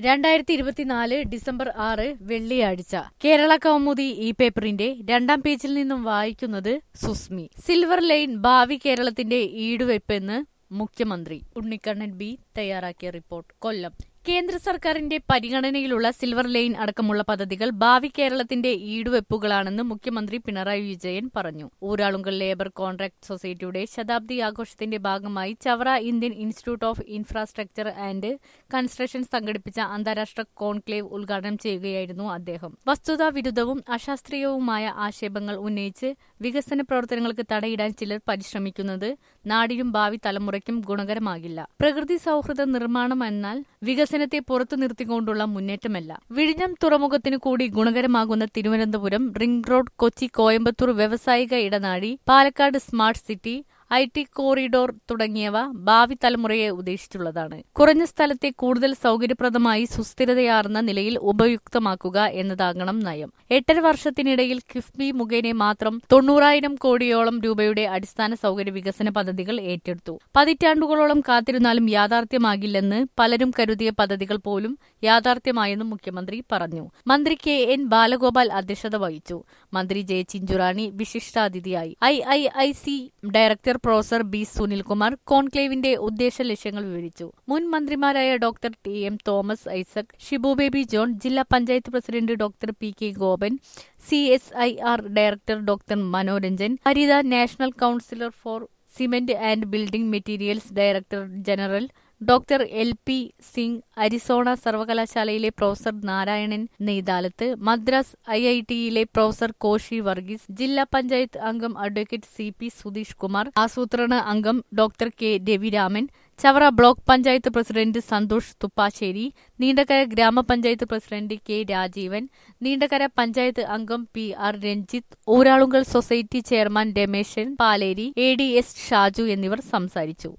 രണ്ടായിരത്തി ഇരുപത്തിനാല് ഡിസംബർ ആറ് വെള്ളിയാഴ്ച കേരള കൗമുദി ഈ പേപ്പറിന്റെ രണ്ടാം പേജിൽ നിന്നും വായിക്കുന്നത് സുസ്മി സിൽവർ ലൈൻ ഭാവി കേരളത്തിന്റെ ഈടുവയ്പ്പെന്ന് മുഖ്യമന്ത്രി ഉണ്ണിക്കണ്ണൻ ബി തയ്യാറാക്കിയ റിപ്പോർട്ട് കൊല്ലം കേന്ദ്ര സർക്കാരിന്റെ പരിഗണനയിലുള്ള സിൽവർ ലൈൻ അടക്കമുള്ള പദ്ധതികൾ ഭാവി കേരളത്തിന്റെ ഈടുവെപ്പുകളാണെന്ന് മുഖ്യമന്ത്രി പിണറായി വിജയൻ പറഞ്ഞു ഊരാളുങ്കൽ ലേബർ കോൺട്രാക്ട് സൊസൈറ്റിയുടെ ശതാബ്ദി ആഘോഷത്തിന്റെ ഭാഗമായി Chavara Indian institute of infrastructure and construction സംഘടിപ്പിച്ച അന്താരാഷ്ട്ര കോൺക്ലേവ് ഉദ്ഘാടനം ചെയ്യുകയായിരുന്നു അദ്ദേഹം വസ്തുതാ വിരുദ്ധവും അശാസ്ത്രീയവുമായ ആക്ഷേപങ്ങൾ ഉന്നയിച്ച് വികസന പ്രവർത്തനങ്ങൾക്ക് തടയിടാൻ ചിലർ പരിശ്രമിക്കുന്നത് നാടിനും ഭാവി തലമുറയ്ക്കും ഗുണകരമാകില്ല പ്രകൃതി സൌഹൃദ നിർമ്മാണം എന്നാൽ വികസനത്തെ പുറത്തു നിർത്തിക്കൊണ്ടുള്ള മുന്നേറ്റമല്ല വിഴിഞ്ഞം തുറമുഖത്തിനു കൂടി ഗുണകരമാകുന്ന തിരുവനന്തപുരം റിംഗ് റോഡ് കൊച്ചി കോയമ്പത്തൂർ വ്യവസായിക ഇടനാഴി Palakkad smart city I T corridor തുടങ്ങിയവ ഭാവി തലമുറയെ ഉദ്ദേശിച്ചുള്ളതാണ് കുറഞ്ഞ സ്ഥലത്തെ കൂടുതൽ സൌകര്യപ്രദമായി സുസ്ഥിരതയാർന്ന നിലയിൽ ഉപയുക്തമാക്കുക എന്നതാകണം നയം എട്ടര വർഷത്തിനിടയിൽ കിഫ്ബി മുഖേന മാത്രം തൊണ്ണൂറായിരം കോടിയോളം രൂപയുടെ അടിസ്ഥാന സൌകര്യ വികസന പദ്ധതികൾ ഏറ്റെടുത്തു പതിറ്റാണ്ടുകളോളം കാത്തിരുന്നാലും യാഥാർത്ഥ്യമാകില്ലെന്ന് പലരും കരുതിയ പദ്ധതികൾ പോലും യാഥാർത്ഥ്യമായെന്നും മുഖ്യമന്ത്രി പറഞ്ഞു മന്ത്രി കെ എൻ ബാലഗോപാൽ അധ്യക്ഷത വഹിച്ചു മന്ത്രി ജെ ചിഞ്ചുറാണി വിശിഷ്ടാതിഥിയായി I I I C director professor B Sunilkumar കോൺക്ലേവിന്റെ ഉദ്ദേശ ലക്ഷ്യങ്ങൾ വിവരിച്ചു മുൻ മന്ത്രിമാരായ doctor T M Thomas Isaac Shibu Baby John ജില്ലാ panchayat president doctor P K Gopan C S I R director doctor Manoranjan Haritha national councillor for cement and building materials director general doctor L P Singh Arizona സർവകലാശാലയിലെ professor Narayanan Neythalath Madras I I ടിയിലെ professor Koshy Varghese ജില്ലാ പഞ്ചായത്ത് അംഗം advocate C P Sudheesh Kumar ആസൂത്രണ അംഗം doctor K Raviraman Chavara block panchayat president Santhosh Thuppassery Neendakara grama panchayat president K Rajeevan Neendakara panchayat അംഗം P R Ranjith Uralungal society chairman Rameshan Paleri A D S Shaju എന്നിവർ സംസാരിച്ചു